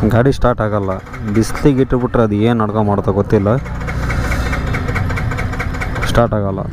ಗಾಡಿ ಸ್ಟಾರ್ಟ್ ಆಗಲ್ಲ ಬಿಸ್ಲಿಗೆ ಇಟ್ಟುಬಿಟ್ರೆ ಅದು ಏನು ನಡ್ಕೊ ಮಾಡ್ತಾ ಗೊತ್ತಿಲ್ಲ ಸ್ಟಾರ್ಟ್ ಆಗಲ್ಲ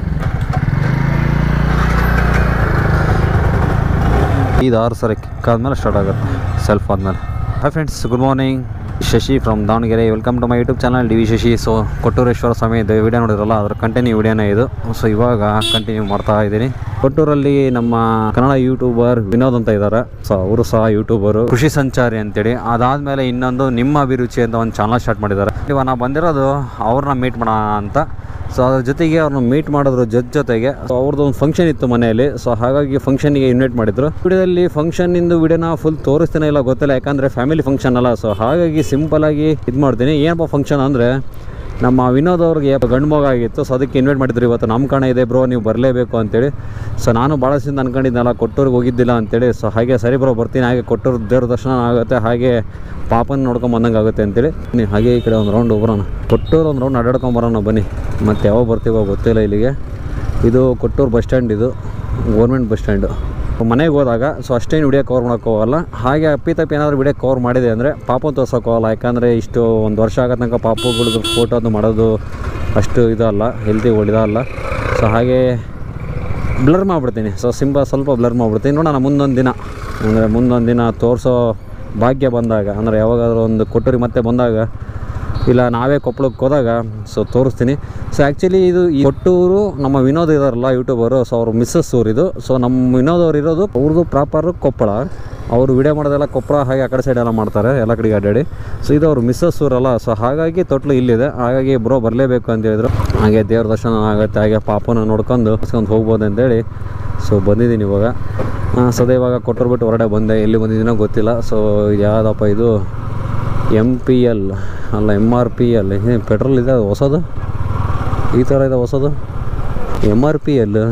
ಐದು ಆರು ಸರಿ ಕಿಕ್ ಆದಮೇಲೆ ಸ್ಟಾರ್ಟ್ ಆಗುತ್ತೆ ಸೆಲ್ಫ್ ಆದಮೇಲೆ hi friends good morning Shashi from Davanagere welcome to my YouTube channel D V Shashi so Kottureshwara Swamy video ನೋಡಿರಲ್ಲ ಅದ್ರ ಕಂಟಿನ್ಯೂ ವಿಡಿಯೋನೇ ಇದು ಸೊ ಇವಾಗ ಕಂಟಿನ್ಯೂ ಮಾಡ್ತಾ ಇದ್ದೀನಿ ಕೊಟ್ಟೂರಲ್ಲಿ ನಮ್ಮ ಕನ್ನಡ ಯೂಟ್ಯೂಬರ್ ವಿನೋದ್ ಅಂತ ಇದ್ದಾರೆ ಸೊ ಅವರು ಸಹ ಯೂಟ್ಯೂಬರು ಕೃಷಿ ಸಂಚಾರಿ ಅಂತೇಳಿ ಅದಾದಮೇಲೆ ಇನ್ನೊಂದು ನಿಮ್ಮ ಅಭಿರುಚಿ ಅಂತ ಒಂದು ಚಾನಲ್ ಸ್ಟಾರ್ಟ್ ಮಾಡಿದ್ದಾರೆ ಇವಾಗ ನಾವು ಬಂದಿರೋದು ಅವ್ರನ್ನ ಮೀಟ್ ಮಾಡೋಣ ಅಂತ ಸೊ ಅದ್ರ ಜೊತೆಗೆ ಅವ್ರನ್ನ ಮೀಟ್ ಮಾಡೋದ್ರ ಜೊತೆ ಜೊತೆಗೆ ಸೊ ಅವ್ರದ್ದು ಒಂದು ಫಂಕ್ಷನ್ ಇತ್ತು ಮನೆಯಲ್ಲಿ ಸೊ ಹಾಗಾಗಿ ಫಂಕ್ಷನ್ಗೆ ಇನ್ವೈಟ್ ಮಾಡಿದ್ರು ವಿಡಿಯೋದಲ್ಲಿ ಫಂಕ್ಷನಿಂದು ವಿಡಿಯೋನ ಫುಲ್ ತೋರಿಸ್ತಾನೆ ಇಲ್ಲ ಗೊತ್ತಿಲ್ಲ ಯಾಕಂದರೆ ಫ್ಯಾಮಿಲಿ ಫಂಕ್ಷನ್ ಅಲ್ಲ ಸೊ ಹಾಗಾಗಿ ಸಿಂಪಲ್ ಆಗಿ ಇದು ಮಾಡ್ತೀನಿ ಏನಪ್ಪ ಫಂಕ್ಷನ್ ಅಂದರೆ ನಮ್ಮ ವಿನೋದ್ ಅವ್ರಿಗೆ ಗಂಡು ಮಗ ಆಗಿತ್ತು ಸೊ ಅದಕ್ಕೆ ಇನ್ವೈಟ್ ಮಾಡಿದ್ರು ಇವತ್ತು ನಮ್ಮ ಕಣ ಇದೆ ಬ್ರೋ ನೀವು ಬರಲೇಬೇಕು ಅಂತೇಳಿ ಸೊ ನಾನು ಭಾಳ ದಿನ ಅನ್ಕೊಂಡಿದ್ನಲ್ಲ ಕೊಟ್ಟೂರಿಗೆ ಹೋಗಿದ್ದಿಲ್ಲ ಅಂತೇಳಿ ಸೊ ಹಾಗೆ ಸರಿ ಬ್ರೋ ಬರ್ತೀನಿ ಹಾಗೆ ಕೊಟ್ಟೂರು ದೇವ್ರ ದರ್ಶನ ಆಗುತ್ತೆ ಹಾಗೆ ಪಾಪನ ನೋಡ್ಕೊಂಡ್ ಬಂದಂಗೆ ಆಗುತ್ತೆ ಅಂತೇಳಿ ಬನ್ನಿ ಹಾಗೆ ಈ ಕಡೆ ಒಂದು ರೌಂಡ್ ಬರೋಣ ಕೊಟ್ಟೂರು ಒಂದು ರೌಂಡ್ ಅಡ್ಡಾಡ್ಕೊಂಡ್ ಬರೋಣ ಬನ್ನಿ ಮತ್ತೆ ಯಾವಾಗ ಬರ್ತೀವೋ ಗೊತ್ತಿಲ್ಲ ಇಲ್ಲಿಗೆ ಇದು ಕೊಟ್ಟೂರು ಬಸ್ ಸ್ಟ್ಯಾಂಡ್ ಇದು ಗೌರ್ಮೆಂಟ್ ಬಸ್ ಸ್ಟ್ಯಾಂಡು ಮನೆಗೆ ಹೋದಾಗ ಸೊ ಅಷ್ಟೇನು ವಿಡಿಯೋ ಕವರ್ ಮಾಡೋಕೆ ಹೋಗಲ್ಲ ಹಾಗೆ ಅಪ್ಪಿ ತಪ್ಪಿ ಏನಾದರೂ ವಿಡಿಯೋ ಕವರ್ ಮಾಡಿದೆ ಅಂದರೆ ಪಾಪು ತೋರ್ಸೋಕೆ ಹೋಗಲ್ಲ ಯಾಕಂದರೆ ಇಷ್ಟು ಒಂದು ವರ್ಷ ಆಗೋ ತನಕ ಪಾಪುಗಳದ್ದು ಫೋಟೋದು ಮಾಡೋದು ಅಷ್ಟು ಇದಲ್ಲ ಹೆಲ್ತಿ ಒಳ್ಳೆದಲ್ಲ ಸೊ ಹಾಗೆ ಬ್ಲರ್ ಮಾಡಿಬಿಡ್ತೀನಿ ಸೊ ಸಿಂಪ ಸ್ವಲ್ಪ ಬ್ಲರ್ ಮಾಡಿಬಿಡ್ತೀನಿ ನೋಡೋಣ ಮುಂದೊಂದು ದಿನ ಅಂದರೆ ಮುಂದೊಂದು ದಿನ ತೋರಿಸೋ ಭಾಗ್ಯ ಬಂದಾಗ ಅಂದರೆ ಯಾವಾಗಾದ್ರೂ ಒಂದು ಕೊಟ್ಟೂರಿಗೆ ಮತ್ತೆ ಬಂದಾಗ ಇಲ್ಲ ನಾವೇ ಕೊಪ್ಪಳಕ್ಕೆ ಹೋದಾಗ ಸೊ ತೋರಿಸ್ತೀನಿ ಸೊ ಆ್ಯಕ್ಚುಲಿ ಇದು ಈ ಕೊಟ್ಟೂರು ನಮ್ಮ ವಿನೋದ್ ಇದಾರಲ್ಲ ಯೂಟ್ಯೂಬರು ಸೊ ಅವ್ರ ಮಿಸ್ಸಸ್ ಊರಿದು ಸೊ ನಮ್ಮ ವಿನೋದ್ ಅವ್ರು ಇರೋದು ಅವ್ರದ್ದು ಪ್ರಾಪರು ಕೊಪ್ಪಳ ಅವರು ವಿಡಿಯೋ ಮಾಡೋದೆಲ್ಲ ಕೊಪ್ಪಳ ಹಾಗೆ ಆ ಕಡೆ ಸೈಡ್ ಎಲ್ಲ ಮಾಡ್ತಾರೆ ಎಲ್ಲ ಕಡೆಗೆ ಅಡ್ಡಾಡಿ ಸೊ ಇದು ಅವ್ರ ಮಿಸ್ಸಸ್ ಊರಲ್ಲ ಸೊ ಹಾಗಾಗಿ ತೊಟ್ಲು ಇಲ್ಲಿದೆ ಹಾಗಾಗಿ ಬ್ರೋ ಬರಲೇಬೇಕು ಅಂತ ಹೇಳಿದ್ರು ಹಾಗೆ ದೇವ್ರ ದರ್ಶನ ಆಗುತ್ತೆ ಹಾಗೆ ಪಾಪನ ನೋಡ್ಕೊಂಡು ಕಸ್ಕೊಂಡು ಹೋಗ್ಬೋದು ಅಂತೇಳಿ ಸೊ ಬಂದಿದ್ದೀನಿ ಇವಾಗ ಆ, ಸದ್ಯ ಇವಾಗ ಕೊಟ್ಟರು ಬಿಟ್ಟು ಹೊರಗಡೆ ಬಂದೆ ಎಲ್ಲಿ ಬಂದಿದ್ದೀನೋ ಗೊತ್ತಿಲ್ಲ ಸೊ ಯಾವುದಪ್ಪ ಇದು ಎಮ್ ಪಿ ಎಲ್ ಅಲ್ಲ M R P L petrol ಇದೆ ಅದು ಹೊಸದು ಈ ಥರ ಇದೆ ಹೊಸದು ಎಮ್ ಆರ್ ಪಿ ಎಲ್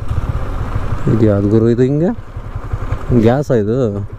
ಇದು ಯಾವ್ದು ಗುರು ಇದು ಹಿಂಗೆ ಗ್ಯಾಸ ಇದು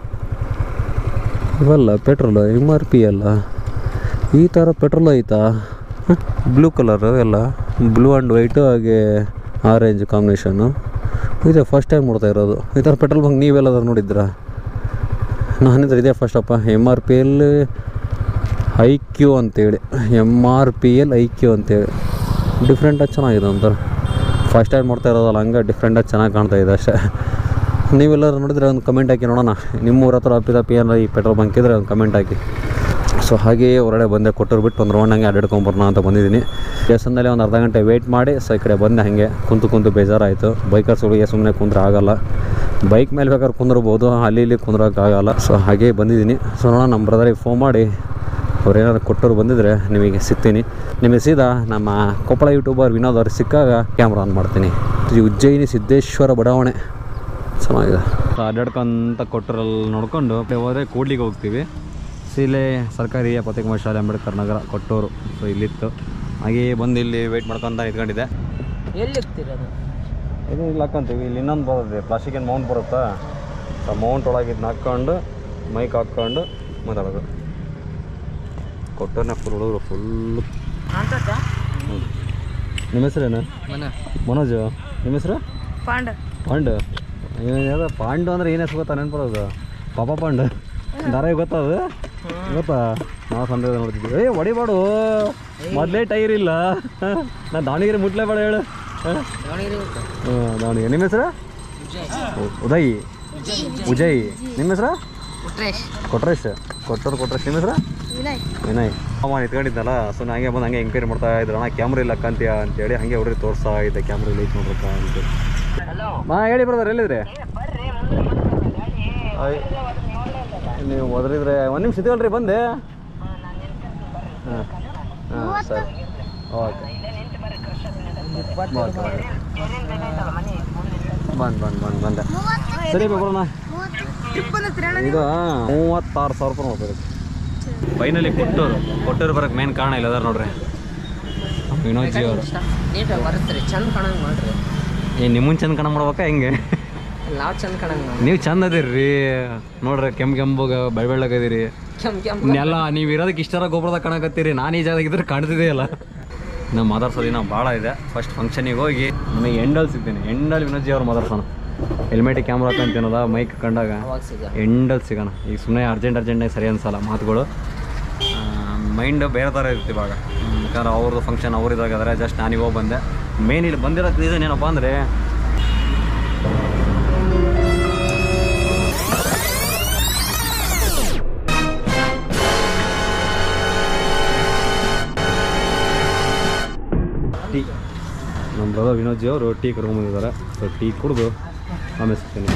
ಇವಲ್ಲ ಪೆಟ್ರೋಲ್ ಎಮ್ ಆರ್ ಪಿ ಅಲ್ಲ ಈ ಥರ ಪೆಟ್ರೋಲ್ ಐತಾ ಬ್ಲೂ ಕಲರ್ ಎಲ್ಲ ಬ್ಲೂ ಆ್ಯಂಡ್ ವೈಟು ಹಾಗೆ ಆರೆಂಜ್ ಕಾಂಬಿನೇಷನ್ನು ಇದೆ ಫಸ್ಟ್ ಟೈಮ್ ನೋಡ್ತಾ ಇರೋದು ಈ ಥರ ಪೆಟ್ರೋಲ್ ಬಂಕ್ ನೀವೆಲ್ಲದಾರು ನೋಡಿದ್ರಾ ನಾನಿದ್ರೆ ಇದೇ ಫಸ್ಟಪ್ಪ M R P L I Q ಅಂತೇಳಿ M R P L I Q ಅಂತೇಳಿ ಡಿಫ್ರೆಂಟಾಗಿ ಚೆನ್ನಾಗಿದೆ ಒಂಥರ ಫಸ್ಟ್ ಟೈಮ್ ನೋಡ್ತಾ ಇರೋದಲ್ಲ ಹಂಗೆ ಡಿಫ್ರೆಂಟಾಗಿ ಚೆನ್ನಾಗಿ ಕಾಣ್ತಾ ಇದೆ ಅಷ್ಟೇ ನೀವೆಲ್ಲರೂ ನೋಡಿದ್ರೆ ಒಂದು ಕಮೆಂಟ್ ಹಾಕಿ ನೋಡೋಣ ನಿಮ್ಮೂರ ಹತ್ರ ಅಪ್ಪಿದಪ್ಪಿ ಏನಾರ ಈ ಪೆಟ್ರೋಲ್ ಬಂಕ್ ಇದ್ದರೆ ಒಂದು ಕಮೆಂಟ್ ಹಾಕಿ ಸೊ ಹಾಗೆಯೇ ಹೊರಗಡೆ ಬಂದೆ ಕೊಟ್ಟರು ಬಿಟ್ಟು ಒಂದು ರೌಂಡ್ ಹಂಗೆ ಅಡ್ಡಾಡ್ಕೊಂಬರೋಣ ಅಂತ ಬಂದಿದ್ದೀನಿ ಸ್ಟೇಷನ್ನಲ್ಲಿ ಒಂದು ಅರ್ಧ ಗಂಟೆ ವೆಯ್ಟ್ ಮಾಡಿ ಸೊ ಈ ಕಡೆ ಬಂದೆ ಹಾಗೆ ಕುಂತು ಕುಂತು ಬೇಜಾರಾಯಿತು ಬೈಕರ್ಸ್ಗಳಿಗೆ ಸುಮ್ಮನೆ ಕುಂದ್ರೆ ಆಗಲ್ಲ ಬೈಕ್ ಮೇಲೆ ಬೇಕಾದ್ರೆ ಕುಂದ್ರಬೋದು ಅಲ್ಲಿ ಇಲ್ಲಿ ಕುಂದ್ರೋಕ್ಕಾಗಲ್ಲ ಸೊ ಹಾಗೆ ಬಂದಿದ್ದೀನಿ ಸೊ ನೋಡೋಣ ನಮ್ಮ ಬ್ರದರಿಗೆ ಫೋನ್ ಮಾಡಿ ಅವ್ರು ಏನಾದ್ರು ಕೊಟ್ಟರು ಬಂದಿದ್ರೆ ನಿಮಗೆ ಸಿಗ್ತೀನಿ ನಿಮಗೆ ಸೀದಾ ನಮ್ಮ ಕೊಪ್ಪಳ ಯೂಟ್ಯೂಬರ್ ವಿನೋದ್ ಅವ್ರಿಗೆ ಸಿಕ್ಕಾಗ ಕ್ಯಾಮ್ರಾ ಆನ್ ಮಾಡ್ತೀನಿ ಈ ಉಜ್ಜಯಿನಿ ಸಿದ್ದೇಶ್ವರ ಬಡಾವಣೆ ಚೆನ್ನಾಗಿದೆ ಅಡ್ಡಾಡ್ಕೊಂತ ಕೊಟ್ಟರಲ್ಲಿ ನೋಡ್ಕೊಂಡು ಹೋದರೆ ಕೂಡ್ಲಿಗೆ ಹೋಗ್ತೀವಿ ಸೀಲೆ ಸರ್ಕಾರಿ ಪತಿಕುಮಾರ್ ಶಾಲೆ ಅಂಬೇಡ್ಕರ್ ನಗರ ಕೊಟ್ಟೂರು ಸೊ ಇಲ್ಲಿತ್ತು ಹಾಗೆ ಬಂದು ಇಲ್ಲಿ ವೆಯ್ಟ್ ಮಾಡ್ಕೊಂತ ನಿಂತ್ಕೊಂಡಿದ್ದೆ ಎಲ್ಲಿ ಹೋಗ್ತಿರೋದು ಇದು ಇಲ್ಲಿ ಹಾಕ್ಕೊಂತೀವಿ ಇಲ್ಲಿ ಇನ್ನೊಂದು ಬರುತ್ತೆ ಪ್ಲಾಸ್ಟಿಕ್ ಏನು ಮೌಂಟ್ ಬರುತ್ತಾ ಸೊ ಮೌಂಟ್ ಒಳಗೆ ಇದನ್ನ ಹಾಕ್ಕೊಂಡು ಮೈಕ್ ಹಾಕ್ಕೊಂಡು ಮಾತಾಡೋದು ಕೊಟ್ಟೂರ್ನ ಫುಲ್ ಹುಡುಗರು ಫುಲ್ಲು ಅಂತ ನಿಮ್ಮ ಹೆಸರೇನು ಮನ ಮನೋಜ್ ನಿಮ್ಮ ಹೆಸರು ಪಾಂಡ ಪಾಂಡು ಯಾವ್ದು ಪಾಂಡು ಅಂದ್ರೆ ಏನು ಹೆಸರು ಗೊತ್ತಾ ನೆನ್ಪರೋದು ಪಾಪ ಪಾಂಡು ದಾರ ಗೊತ್ತದು ಗೊತ್ತಾ ನಾವು ಸಂದ್ರೆ ನೋಡ್ತಿದ್ವಿ ಏ ಹೊಡಿಬಾಡು ಮೊದಲೇ ಟೈರ್ ಇಲ್ಲ ನಾನು ದಾವಣಗೆರೆ ಮುಟ್ಲೇಬೇಡ ಹೇಳು ಹಾಂ ದಾವಣಗೆರೆ ಹೋಗ್ತಾ ದಾವಣಗೆರೆ ನಿಮ್ಮ ಹೆಸರು ಉ- ಉದಯ್ ಉಜಯ್ ನಿಮ್ಮ ಹೆಸರು ಉಟ್ರೇಶ್ ಕೊಟ್ರೇಶ್ ಕೊಟ್ಟರು ಕೊಟ್ರೇಶ್ ನಿಮ್ಮ ಹೆಸರು ವಿನಯ್ ವಿನಯ್ ಅಮ್ಮ ನಿಂತ್ಕೊಂಡಿದ್ದಲ್ಲ ಸೊ ನಾ ಹಂಗೆ ಬಂದು ಹಂಗೆ ಎಂಕ್ವೈರಿ ಮಾಡ್ತಾ ಇದ್ರು ಅಣ್ಣ ಕ್ಯಾಮ್ರಾ ಇಲ್ಲ ಕಂತೀಯ ಅಂತೇಳಿ ಹಂಗೆ ಹುಡುಗಿ ತೋರಿಸ್ತಾ ಇದ್ದೆ ಕ್ಯಾಮ್ರಾ ಲೈಟ್ ನೋಡ್ಬೇಕ ಅಂತೇಳಿ ಮಾ ಹೇಳಿ ಬ್ರದರ್ ಎಲ್ಲಿದ್ರಿ ಆಯ್. ನೀವು ಒದರಿದ್ರೆ ಒಂದು ನಿಮಿಷ ಇದೆಯಲ್ರಿ ಬಂದೆ ಹಾಂ ಹಾಂ ಸರಿ ಓಕೆ ಬಂದು ಬಂದು ಬಂದು ಬಂದೆ ಸರಿ ಬರೋಣ ಇದು ಮೂವತ್ತಾರು ಸಾವಿರ ರೂಪಾಯಿ ನೋಡ್ಬೇಕು ಫೈನಲಿ ಕೊಟ್ಟೂರು ಕೊಟ್ಟೂರು ಬರೋಕ್ಕೆ ಮೇನ್ ಕಾರಣ ಇಲ್ಲ ಅದಾರ ನೋಡ್ರಿ ವಿನೋದ್ ಜಿ ಅವರು ನೀಟಾಗಿ ಬರುತ್ತೆ ಚಂದ ಕಾಣಂಗ್ ಮಾಡ್ರಿ ಏ ನಿಮ್ಮನ್ ಚಂದ ಕಣ ಮಾಡ್ಬೇಕಾ ಹೆಂಗೆ ನಾವು ಚಂದ ಕಾಣಂಗ್ ಮಾಡಿ ನೀವು ಚಂದ ಅದಿರ್ರಿ ನೋಡ್ರಿ ಕೆಂಪ್ ಕೆಂಪಗ ಬೆಳ್ ಬೆಳ್ಳಗದಿರಿ ಕೆಂಪ್ ಕೆಂಪ್ ಎಲ್ಲ ನೀವು ಇರೋದಕ್ಕೆ ಇಷ್ಟರ ಗೊಬ್ಬರದ ಕಾಣಕತ್ತೀರಿ ನಾನು ಈ ಜಾಗದಾಗ ಇದ್ರೆ ಕಾಣ್ತಿದೆಯಲ್ಲ ನಮ್ಮ ಮಾತಾಡ್ಸೋದು ನಾವು ಭಾಳ ಇದೆ ಫಸ್ಟ್ ಫಂಕ್ಷನಿಗೆ ಹೋಗಿ ನನಗೆ ಎಂಡಲ್ ಸಿಗ್ತೀನಿ ಎಂಡಲ್ ವಿನೋದ್ ಜಿ ಅವ್ರ ಮಾತಾಡ್ಸೋಣ ಹೆಲ್ಮೆಟ್ ಕ್ಯಾಮ್ರಾ ಹಾಕೊಂತೀನಲ್ಲ ಮೈಕ್ ಕಂಡಾಗ ಅವಾಗ ಸಿಗ ಎಂಡಲ್ಲಿ ಸಿಗೋಣ ಈಗ ಸುಮ್ಮನೆ ಅರ್ಜೆಂಟ್ ಅರ್ಜೆಂಟಾಗಿ ಸರಿ ಅನ್ಸಲ್ಲ ಮಾತುಗಳು ಮೈಂಡ್ ಬೇರೆ ಥರ ಇರ್ತೀವಿ ಇವಾಗ ಹ್ಮ್, ಯಾಕಂದ್ರೆ ಅವ್ರದ್ದು ಫಂಕ್ಷನ್ ಅವ್ರು ಇದಾಗಾದ್ರೆ ಜಸ್ಟ್ ನಾನು ಇವಾಗ ಬಂದೆ ಮೇನ್ ಇಲ್ಲಿ ಬಂದಿರೋ ರೀಸನ್ ಏನಪ್ಪ ಅಂದರೆ ಟೀ ನಮ್ಮ ಬ್ರದರ್ ವಿನೋದ್ ಜಿ ಅವರು ಟೀ ಕರ್ಕೊಂಡ್ಬಂದಿದ್ದಾರೆ ಸೊ ಟೀ ಕುಡಿದು ಆಮೇಲೆ ಸಿಗ್ತೀನಿ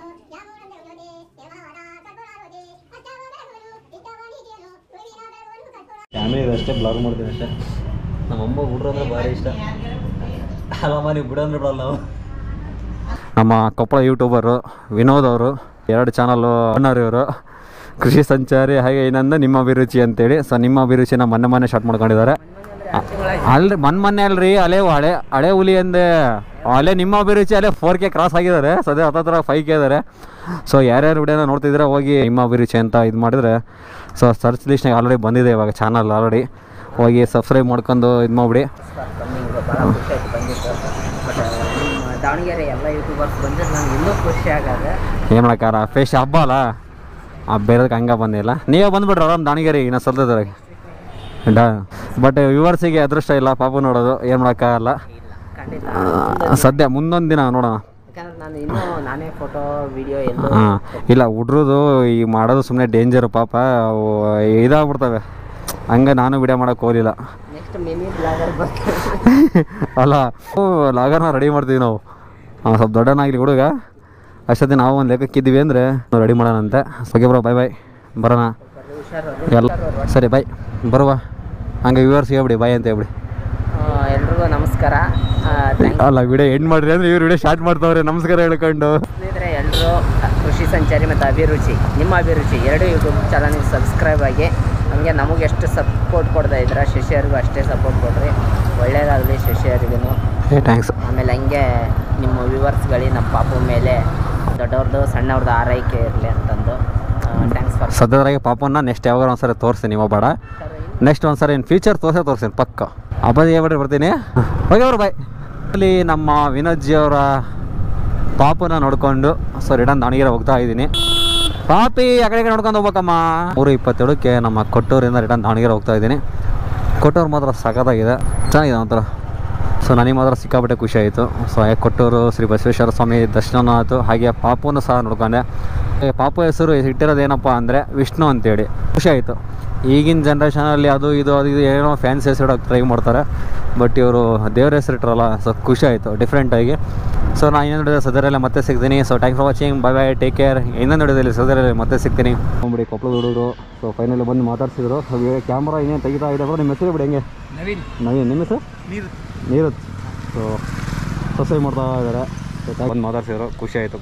ಫ್ಯಾಮಿಲಿ ಅಷ್ಟೇ ಬ್ಲಾಗ್ ಮಾಡ್ತೀನಿ ಅಷ್ಟೇ ನಮ್ಮ ಅಮ್ಮ ಬಿಡ್ರು ಅಂದ್ರೆ ಭಾರಿ ಇಷ್ಟ ಅಲ್ಲಮ್ಮ ನೀವು ಬಿಡಂದ್ರೆ ಬಿಡಲ್ಲ ನಾವು ನಮ್ಮ ಕೊಪ್ಪಳ ಯೂಟ್ಯೂಬರು ವಿನೋದ್ ಅವರು ಎರಡು ಚಾನಲ್ಲು ಅಣ್ಣರ್ ಇವರು ಕೃಷಿ ಸಂಚಾರಿ ಹಾಗೆ ಇನ್ನೊಂದು ನಿಮ್ಮ ಅಭಿರುಚಿ ಅಂತೇಳಿ ಸೊ ನಿಮ್ಮ ಅಭಿರುಚಿನ ಮೊನ್ನೆ ಮೊನ್ನೆ ಸ್ಟಾರ್ಟ್ ಮಾಡ್ಕೊಂಡಿದ್ದಾರೆ ಅಲ್ರಿ ಮೊನ್ನೆ ಮೊನ್ನೆ ಅಲ್ರಿ ಅಲೆ ಹಳೆ ಹಳೆ ಹುಲಿ ಅಂದೆ ಅಲ್ಲೇ ನಿಮ್ಮ ಅಭಿರುಚಿ ಅಲ್ಲೇ ಫೋರ್ ಕೆ ಕ್ರಾಸ್ ಆಗಿದ್ದಾರೆ ಸದ್ಯ ಹತ್ತತ್ರ ಫೈವ್ ಕೆ ಇದ್ದಾರೆ ಸೊ ಯಾರ್ಯಾರು ವಿಡಿಯೋನ ನೋಡ್ತಿದ್ರೆ ಹೋಗಿ ನಿಮ್ಮ ಅಭಿರುಚಿ ಅಂತ ಇದು ಮಾಡಿದ್ರೆ ಸೊ ಸರ್ಚ್ ಲಿಸ್ಟ್ನಾಗ ಆಲ್ರೆಡಿ ಬಂದಿದೆ ಇವಾಗ ಚಾನಲ್ ಆಲ್ರೆಡಿ ಹೋಗಿ ಸಬ್ಸ್ಕ್ರೈಬ್ ಮಾಡ್ಕೊಂಡು ಇದು ಮಾಡಿಬಿಡಿ ಕಮ್ಮಿಂಗ್ ಭಾಳ ಖುಷಿ ಆಯ್ತು ಬಂದಿದ್ದು ಬಟ್ ನಿಮ್ಮ ದಾವಣಗೆರೆ ಎಲ್ಲ ಯೂಟ್ಯೂಬರ್ಸ್ ಬಂದಿದ್ದು ನಂಗೆ ಇನ್ನೂ ಖುಷಿ ಆಗದೆ ಏನು ಮಾಡಕ್ಕಾರ ಫೇಸ್ ಹಬ್ಬ ಅಲ್ಲ ಆ ಬೇರೆದಕ್ಕೆ ಹಂಗೆ ಬಂದಿಲ್ಲ ನೀವೇ ಬಂದುಬಿಡ್ರಿ ಆರಾಮ್ ದಾವಣಗೆರೆ ಇನ್ನು ಸಲ್ತದ್ರಾಗ ಡಾ ಬಟ್ ವ್ಯೂವರ್ಸಿಗೆ ಅದೃಷ್ಟ ಇಲ್ಲ ಪಾಪ ನೋಡೋದು ಏನು ಮಾಡೋಕ್ಕಾಗಲ್ಲ ಇಲ್ಲ ಖಂಡಿತ ಆ, ಸದ್ಯ ಮುಂದೊಂದು ದಿನ ನೋಡೋಣ ಯಾಕಂದ್ರೆ ನಾನು ಇನ್ನೂ ನಾನೇ ಫೋಟೋ ವಿಡಿಯೋ ಎಲ್ಲೋ ಹಾಂ ಇಲ್ಲ ಹುಡ್ರದು ಈ ಮಾಡೋದು ಸುಮ್ಮನೆ ಡೇಂಜರು ಪಾಪ ಅವು ಇದಾಗ್ಬಿಡ್ತವೆ ಹಂಗೆ ನಾನು ವಿಡಿಯೋ ಮಾಡೋಕೆ ಹೋಗಲಿಲ್ಲ ನೆಕ್ಸ್ಟ್ ಮಿನಿ ಬ್ಲಾಗರ್ ಬರ್ತಾರೆ ಅಲ್ಲ ಲಾಗರ್ನ ರೆಡಿ ಮಾಡ್ತೀವಿ ನಾವು ಅವ್ನು ಸ್ವಲ್ಪ ದೊಡ್ಡನಾಗಲಿ ಹುಡುಗ ಅಷ್ಟೊತ್ತಿಗೆ ನಾವು ಒಂದು ಲೆಕ್ಕಕ್ಕಿದ್ದೀವಿ ಅಂದರೆ ರೆಡಿ ಮಾಡೋಣಂತೆ ಓಕೆ ಬ್ರೋ ಬಾಯ್ ಬಾಯ್ ಬರೋಣ ಹುಷಾರು ಎಲ್ಲ ಸರಿ ಬಾಯ್ ಬರುವ ಹಂಗೆ ವ್ಯೂವರ್ಸ್ ಹೇಳ್ಬಿಡಿ ಬಾಯ್ ಅಂತ ಹೇಳ್ಬಿಡಿ ಎಲ್ರಿಗೂ ನಮಸ್ಕಾರ ಥ್ಯಾಂಕ್ ಅಲ್ಲ ವಿಡಿಯೋ ಎಂಡ್ ಮಾಡ್ರಿ ಅಂದರೆ ಇವ್ರು ವಿಡಿಯೋ ಸ್ಟಾರ್ಟ್ ಮಾಡ್ತಾವ್ರೆ ನಮಸ್ಕಾರ ಹೇಳ್ಕೊಂಡು ಸ್ನೇಹಿತರೆ ಎಲ್ಲರೂ ಕೃಷಿ ಸಂಚಾರಿ ಮತ್ತು ಅಭಿರುಚಿ ನಿಮ್ಮ ಅಭಿರುಚಿ ಎರಡು ಯೂಟ್ಯೂಬ್ ಚಾನಲ್ಗೆ ಸಬ್ಸ್ಕ್ರೈಬ್ ಆಗಿ ನಮಗೆ ನಮಗೆ ಎಷ್ಟು ಸಪೋರ್ಟ್ ಕೊಡ್ತಾ ಇದ್ದೀರಾ ಶಶಿಯರಿಗೂ ಅಷ್ಟೇ ಸಪೋರ್ಟ್ ಕೊಡ್ರಿ ಒಳ್ಳೇದಾಗಲಿ ಶಶಿಯರಿಗೂ ಏ ಥ್ಯಾಂಕ್ಸ್ ಆಮೇಲೆ ಹಂಗೆ ನಿಮ್ಮ ವ್ಯೂವರ್ಸ್ಗಳಿಗೆ ನಮ್ಮ ಪಾಪು ಮೇಲೆ ದೊಡ್ಡವ್ರದ್ದು ಸಣ್ಣವ್ರದ್ದು ಆರೈಕೆ ಇರಲಿ ಅಂತಂದು ಥ್ಯಾಂಕ್ಸ್ ಫಾರ್ ಸದ್ಯದ್ರಾಗೆ ಪಾಪನ್ನ ನೆಕ್ಸ್ಟ್ ಯಾವಾಗ ಒಂದ್ಸರಿ ತೋರಿಸ್ತೀನಿ ನೀವು ಬೇಡ ನೆಕ್ಸ್ಟ್ ಒಂದ್ಸರಿ ಇನ್ನು ಫ್ಯೂಚರ್ ತೋರಿಸೇ ತೋರಿಸ್ತೀನಿ ಪಕ್ಕ ಹಬ್ಬದ ಹೇಳ್ಬಿಟ್ರೆ ಬರ್ತೀನಿ ಹೋಗಿ ಅವ್ರು ಬಾಯ್ ಅಲ್ಲಿ ನಮ್ಮ ವಿನೋದ್ ಜಿ ಅವರ ಪಾಪನ ನೋಡ್ಕೊಂಡು ಸೊ ರಿಟರ್ನ್ ದಾವಣಗೆರೆ ಹೋಗ್ತಾ ಇದ್ದೀನಿ ಪಾಪಿ ಆ ಕಡೆ ಈ ಕಡೆ ನೋಡ್ಕೊಂಡು ಹೋಗ್ಬೇಕಮ್ಮ ಮೂರು ಇಪ್ಪತ್ತೇಳಕ್ಕೆ ನಮ್ಮ ಕೊಟ್ಟೂರಿಂದ ರಿಟರ್ನ್ ದಾವಣಗೆರೆ ಹೋಗ್ತಾ ಇದ್ದೀನಿ ಕೊಟ್ಟೂರು ಮಾತ್ರ ಸಖತ್ತಾಗಿದೆ ಚೆನ್ನಾಗಿದೆ ಒಂಥರ ಸೊ ನನಗೆ ಮಾತ್ರ ಸಿಕ್ಕಾಪಟ್ಟೆ ಖುಷಿ ಆಯಿತು ಸೊ ಹಾಗೆ ಕೊಟ್ಟೂರು ಶ್ರೀ ಬಸವೇಶ್ವರ ಸ್ವಾಮಿ ದರ್ಶನ ಆಯಿತು ಹಾಗೆ ಪಾಪುನು ಸಹ ನೋಡ್ಕೊಂಡೆ ಹಾಗೆ ಪಾಪು ಹೆಸರು ಇಟ್ಟಿರೋದು ಏನಪ್ಪ ಅಂದರೆ ವಿಷ್ಣು ಅಂತೇಳಿ ಖುಷಿ ಆಯಿತು ಈಗಿನ ಜನ್ರೇಷನಲ್ಲಿ ಅದು ಇದು ಅದು ಇದು ಏನೋ ಫ್ಯಾನ್ಸಿ ಹೆಸರು ಟ್ರೈ ಮಾಡ್ತಾರೆ ಬಟ್ ಇವರು ದೇವ್ರ ಹೆಸರು ಇಟ್ಟರಲ್ಲ ಸೊ ಖುಷಿ ಆಯಿತು ಡಿಫ್ರೆಂಟಾಗಿ ಸೊ ನಾನು ಇನ್ನೊಂದು ಹಿಡಿದ್ರೆ ಸದರಲ್ಲಿ ಮತ್ತೆ ಸಿಗ್ತೀನಿ so thank for watching bye bye take care ಇನ್ನೊಂದು ಹಿಡಿದಲ್ಲಿ ಸದರಲ್ಲಿ ಮತ್ತೆ ಸಿಗ್ತೀನಿ ನೋಡಿ ಕೊಪ್ಪಳದ ಹುಡುಗರು ಸೊ ಫೈನಲಿ ಬಂದು ಮಾತಾಡ್ಸಿದ್ರು ಸೊ ಕ್ಯಾಮ್ರಾ ಇನ್ನೇನು ತೆಗಿತಾ ಇದೆ ಬರೋ ನಿಮ್ಮ ಹೆಸರು ಬಿಡಿ ಹೆಂಗೆ ನವೀನ್ ನವೀನ್ ನಿಮ್ಮ ಹೆಸರು ನೀರು ನೀರು ಸೊ ಸೊಸೈ ಮಾಡ್ತಾ ಇದ್ದಾರೆ ಬಂದು ಮಾತಾಡ್ಸಿದ್ರು ಖುಷಿ ಆಯಿತು